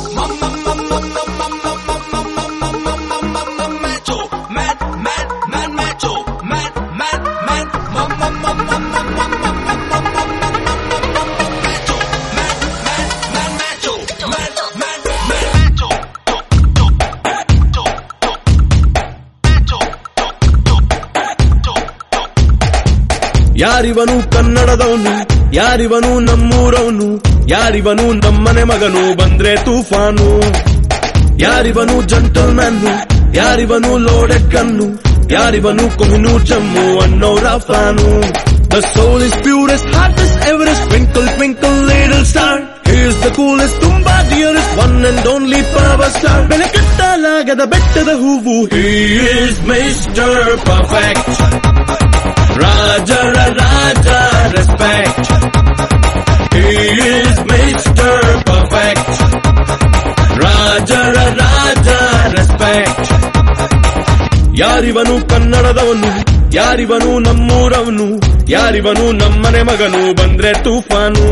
ಯಾರಿವನು ಕನ್ನಡದವನು ಯಾರಿವನು ನಮ್ಮೂರವನು ಯಾರಿವನು ನಮ್ಮನೆ ಮಗನು ಬಂದ್ರೆ ತೂಫಾನು ಯಾರಿವನು ಜಂಟಲ್ ಮ್ಯಾನ್ನು ಯಾರಿವನು ಲೋಡೆಡ್ ಕಣ್ಣು ಯಾರಿವನು ಕೊಹಿನೂರ್ ಜಮ್ಮು ಅನ್ನೋರ fan The soul is purest, hottest, Everest, twinkle, twinkle, little star. Here's the coolest, ತುಂಬಾ dearest, one and only power star. ಬೆಲೆ ಕಟ್ಟಲಾಗದ ಬೆಟ್ಟದ ಹೂವು He is Mr. Perfect. Raja, Raja, respect. He is Mr. Perfect. Raja, Raja, respect. ಯಾರಿವನು ಕನ್ನಡದವನು ಯಾರಿವನು ನಮ್ಮೂರವನು ಯಾರಿವನು ನಮ್ಮನೆ ಮಗನು ಬಂದ್ರೆ ತೂಫಾನು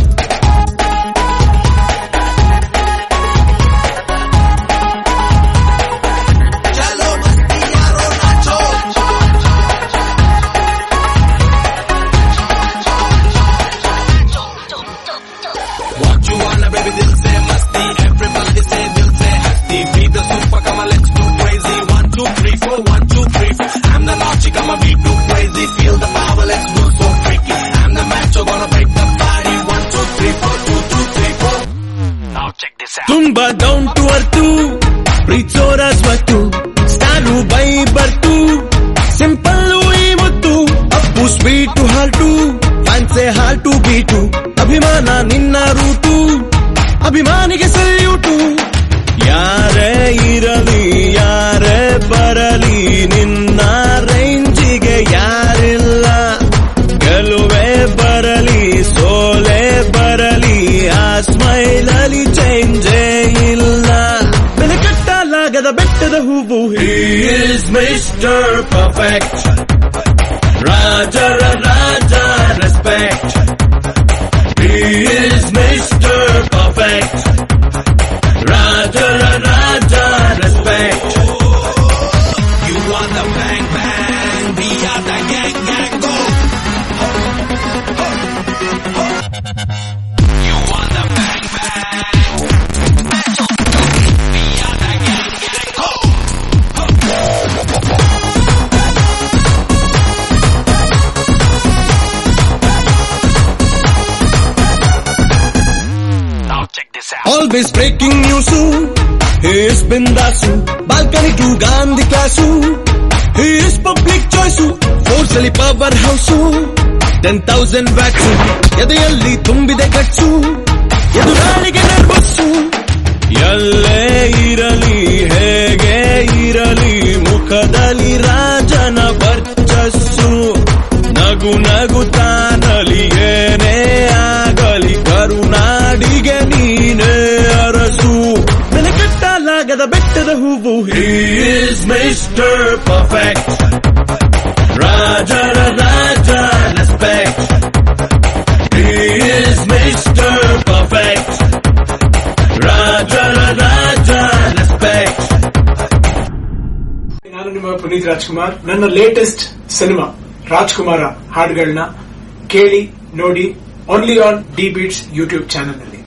What you wanna, baby? Dil se masti. Everybody say dil se hasti. Be the super, come on, let's go crazy. One, two, three, four. One, two, three, four. I'm the naughty, come on, be too crazy. Feel the power, let's go so freaky. I'm the macho, gonna break the party. One, two, three, four. Two, two, three, four. Now check this out. ತುಂಬಾ down to earth ಪ್ರೀತಿಸೋರ ಸ್ವತ್ತು star by birth simple ಈ ಮುತ್ತು Appu sweet halt ಫ್ಯಾನ್ಸೆ halt beat ಅಭಿಮಾನ ನಿನ್ನ route ಅಭಿಮಾನಿಗೆ salute ಯಾರೇ ಇರಲಿ ಯಾರೇ ಬರಲಿ ನಿನ್ನ ರೇಂಜಿಗೆ ಯಾರಿಲ್ಲ ಗೆಲುವೆ ಬರಲಿ ಸೋಲೆ ಬರಲಿ ಆ ಸ್ಮೈಲ್ ಅಲ್ಲಿ ಚೇಂಜೇ ಇಲ್ಲ ಬೆಲೆ ಕಟ್ಟಲಾಗದ ಬೆಟ್ಟದ ಹೂವು ಈಸ್ ಮಿಸ್ಟರ್ ಪರ್ಫೆಕ್ಟ್ ರಾಜರ ರಾಜ ರೆಸ್ಪೆಕ್ಟ್ ಈಸ್ ಮಿಸ್ಟರ್ ಪರ್ಫೆಕ್ಟ್ ರಾಜರ ರಾಜ respect You are the bang bang. We are the gang gang. Go. You are the bang bang. We are the gang gang. Go. Now check this out. Always breaking news he's ಬಿಂದಾಸು balcony to Gandhi class he's public choice force ಅಲ್ಲಿ power house ten thousand watts ಎದೆಯಲ್ಲಿ ತುಂಬಿದೆ ಗಟ್ಸು ಎದುರಾಳಿಗೆ ನರ್ವಸ್ಸು ಎಲ್ಲೇ ಇರಲಿ ಹೇಗೆ ಇರಲಿ ಮುಖದಲ್ಲಿ ರಾಜನ ವರ್ಚಸ್ಸು ನಗು ನಗುತ್ತಾನಲಿ ಏನೇ ಆಗಲಿ ಕರುನಾಡಿಗೆ ನೀನೇ ಅರಸು ಬೆಲೆ ಕಟ್ಟಲಾಗದ ಬೆಟ್ಟದ ಹೂವು ಈಸ್ ಮಿಸ್ಟರ್ ಪರ್ಫೆಕ್ಟ್ ರಾಜರ ರಾಜ ರೆಸ್ಪೆಕ್ಟ್ ಈಸ್ ಮಿಸ್ಟರ್ ಪರ್ಫೆಕ್ಟ್ ರಾಜರ ರಾಜ ರೆಸ್ಪೆಕ್ಟ್ ನಾನು ನಿಮ್ಮ ಪುನೀತ್ ರಾಜ್ಕುಮಾರ್ ನನ್ನ ಲೇಟೆಸ್ಟ್ ಸಿನಿಮಾ ರಾಜ್ಕುಮಾರ ಹಾಡುಗಳನ್ನ ಕೇಳಿ ನೋಡಿ only on the beats YouTube channel ನಲ್ಲಿ